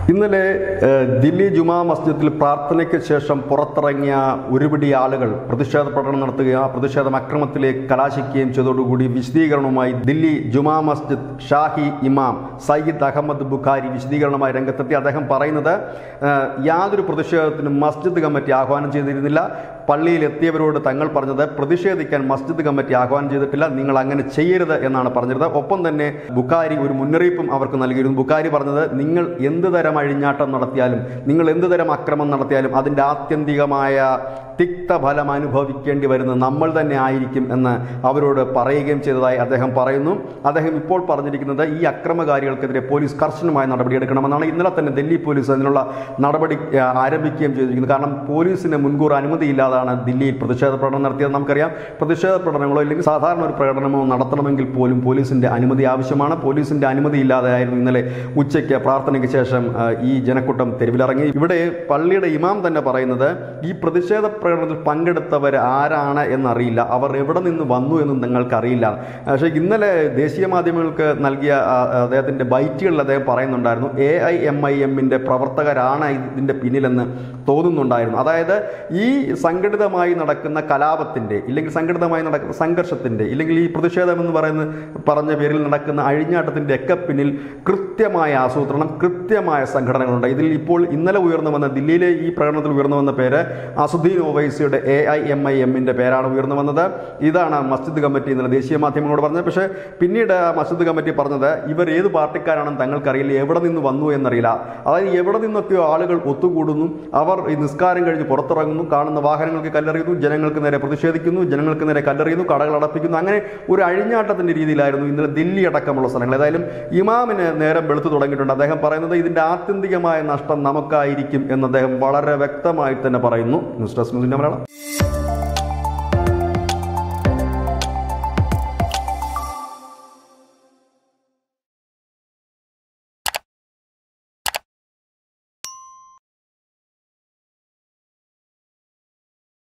ഇന്നലെ ഏഹ്, ദില്ലി ജുമാ മസ്ജിദിൽ പ്രാർത്ഥനയ്ക്ക് ശേഷം പുറത്തിറങ്ങിയ ഒരുപിടി ആളുകൾ പ്രതിഷേധ പ്രകടനം നടത്തുകയും ആ പ്രതിഷേധം അക്രമത്തിലേക്ക് കലാശിക്കുകയും ചെയ്തതോടുകൂടി വിശദീകരണവുമായി ദില്ലി ജുമാ മസ്ജിദ് ഷാഹി ഇമാം സയ്യിദ് അഹമ്മദ് ബുഖാരി വിശദീകരണവുമായി രംഗത്തെത്തി അദ്ദേഹം പറയുന്നത് ഏഹ്, യാതൊരു പ്രതിഷേധത്തിനും മസ്ജിദ് കമ്മിറ്റി ആഹ്വാനം ചെയ്തിരുന്നില്ല പള്ളിയിൽ എത്തിയവരോട് തങ്ങൾ പറഞ്ഞത് പ്രതിഷേധിക്കാൻ മസ്ജിദ് കമ്മിറ്റി ആഹ്വാനം ചെയ്തിട്ടില്ല നിങ്ങൾ അങ്ങനെ ചെയ്യരുത് എന്നാണ് പറഞ്ഞത് ഒപ്പം തന്നെ ബുഖാരി ഒരു മുന്നറിയിപ്പും അവർക്ക് നൽകിയിരുന്നു ബുഖാരി പറഞ്ഞത് നിങ്ങൾ എന്ത് തരം അഴിഞ്ഞാട്ടം നടത്തിയാലും നിങ്ങൾ എന്ത് തരം അക്രമം നടത്തിയാലും അതിൻ്റെ ആത്യന്തികമായ തിക്തഫലം അനുഭവിക്കേണ്ടി വരുന്നത് നമ്മൾ തന്നെ ആയിരിക്കും എന്ന് അവരോട് പറയുകയും ചെയ്തതായി അദ്ദേഹം പറയുന്നു അദ്ദേഹം ഇപ്പോൾ പറഞ്ഞിരിക്കുന്നത് ഈ അക്രമകാരികൾക്കെതിരെ പോലീസ് കർശനമായ നടപടിയെടുക്കണമെന്നാണ് ഇന്നലെ തന്നെ ഡൽഹി പോലീസ് അതിനുള്ള നടപടി ആ, ആരംഭിക്കുകയും ചെയ്തിരിക്കുന്നത് കാരണം പോലീസിന് മുൻകൂർ അനുമതിയില്ലാതാണ് ദില്ലിയിൽ പ്രതിഷേധ പ്രകടനം നടത്തിയത് നമുക്കറിയാം പ്രതിഷേധ പ്രകടനങ്ങളോ അല്ലെങ്കിൽ സാധാരണ ഒരു പ്രകടനമോ നടത്തണമെങ്കിൽ പോലും പോലീസിന്റെ അനുമതി ആവശ്യമാണ് പോലീസിന്റെ അനുമതി ഇല്ലാതെയായിരുന്നു ഇന്നലെ ഉച്ചയ്ക്ക് പ്രാർത്ഥനയ്ക്ക് ശേഷം ആ, ഈ ജനക്കൂട്ടം തെരുവിലിറങ്ങി ഇവിടെ പള്ളിയുടെ ഇമാം തന്നെ പറയുന്നത് ഈ പ്രതിഷേധ പ്രകടനത്തിൽ പങ്കെടുത്തവർ ആരാണ് എന്നറിയില്ല അവർ എവിടെ നിന്ന് വന്നു എന്നും നിങ്ങൾക്ക് അറിയില്ല പക്ഷേ ഇന്നലെ ദേശീയ മാധ്യമങ്ങൾക്ക് നൽകിയ ആ, അദ്ദേഹത്തിന്റെ ബൈറ്റുകളിൽ അദ്ദേഹം പറയുന്നുണ്ടായിരുന്നു എ ഐ എം ഐ എമ്മിന്റെ പ്രവർത്തകരാണ് ഇതിന്റെ പിന്നിലെന്ന് തോന്നുന്നുണ്ടായിരുന്നു അതായത് ഈ സംഘടിതമായി നടക്കുന്ന കലാപത്തിന്റെ ഇല്ലെങ്കിൽ സംഘടിതമായി നടക്കുന്ന സംഘർഷത്തിന്റെ ഇല്ലെങ്കിൽ ഈ പ്രതിഷേധം എന്ന് പറയുന്ന പറഞ്ഞ പേരിൽ നടക്കുന്ന അഴിഞ്ഞാട്ടത്തിന്റെ ഒക്കെ പിന്നിൽ കൃത്യമായ ആസൂത്രണം കൃത്യമായ സംഘടനകളുണ്ട് ഇതിൽ ഇപ്പോൾ ഇന്നലെ ഉയർന്നു വന്ന ദില്ലിയിലെ ഈ പ്രകടനത്തിൽ ഉയർന്നു വന്ന പേര് അസുദ്ദീൻ ഒവൈസിയുടെ എ ഐ എം ഐ എമ്മിന്റെ പേരാണ് ഉയർന്നു വന്നത് ഇതാണ് മസ്ജിദ് കമ്മിറ്റി ഇന്നലെ ദേശീയ മാധ്യമങ്ങളോട് പറഞ്ഞത് പക്ഷേ പിന്നീട് മസ്ജിദ് കമ്മിറ്റി പറഞ്ഞത് ഇവർ ഏത് പാർട്ടിക്കാരാണെന്ന് തങ്ങൾക്കറിയില്ല എവിടെ നിന്ന് വന്നു എന്നറിയില്ല അതായത് എവിടെ നിന്നൊക്കെയോ ആളുകൾ ഒത്തുകൂടുന്നു അവർ ഈ നിസ്കാരം കഴിഞ്ഞ് പുറത്തിറങ്ങുന്നു കാണുന്ന വാഹനങ്ങൾക്ക് കല്ലെറിയുന്നു ജനങ്ങൾക്ക് നേരെ പ്രതിഷേധിക്കുന്നു ജനങ്ങൾക്ക് നേരെ കല്ലെറിയുന്നു കടകൾ അടപ്പിക്കുന്നു അങ്ങനെ ഒരു അഴിഞ്ഞാട്ടത്തിന്റെ രീതിയിലായിരുന്നു ഇന്നലെ ദില്ലി അടക്കമുള്ള സ്ഥലങ്ങൾ ഏതായാലും ഇമാമിന് നേരം വെളുത്തു തുടങ്ങിയിട്ടുണ്ട് അദ്ദേഹം പറയുന്നത് ഇതിന്റെ ആത്യന്തികമായ നഷ്ടം നമുക്കായിരിക്കും എന്ന് അദ്ദേഹം വളരെ വ്യക്തമായി തന്നെ പറയുന്നു ന്യൂസ് ഡെസ്ക് ന്യൂസിന്റെ മലയാളം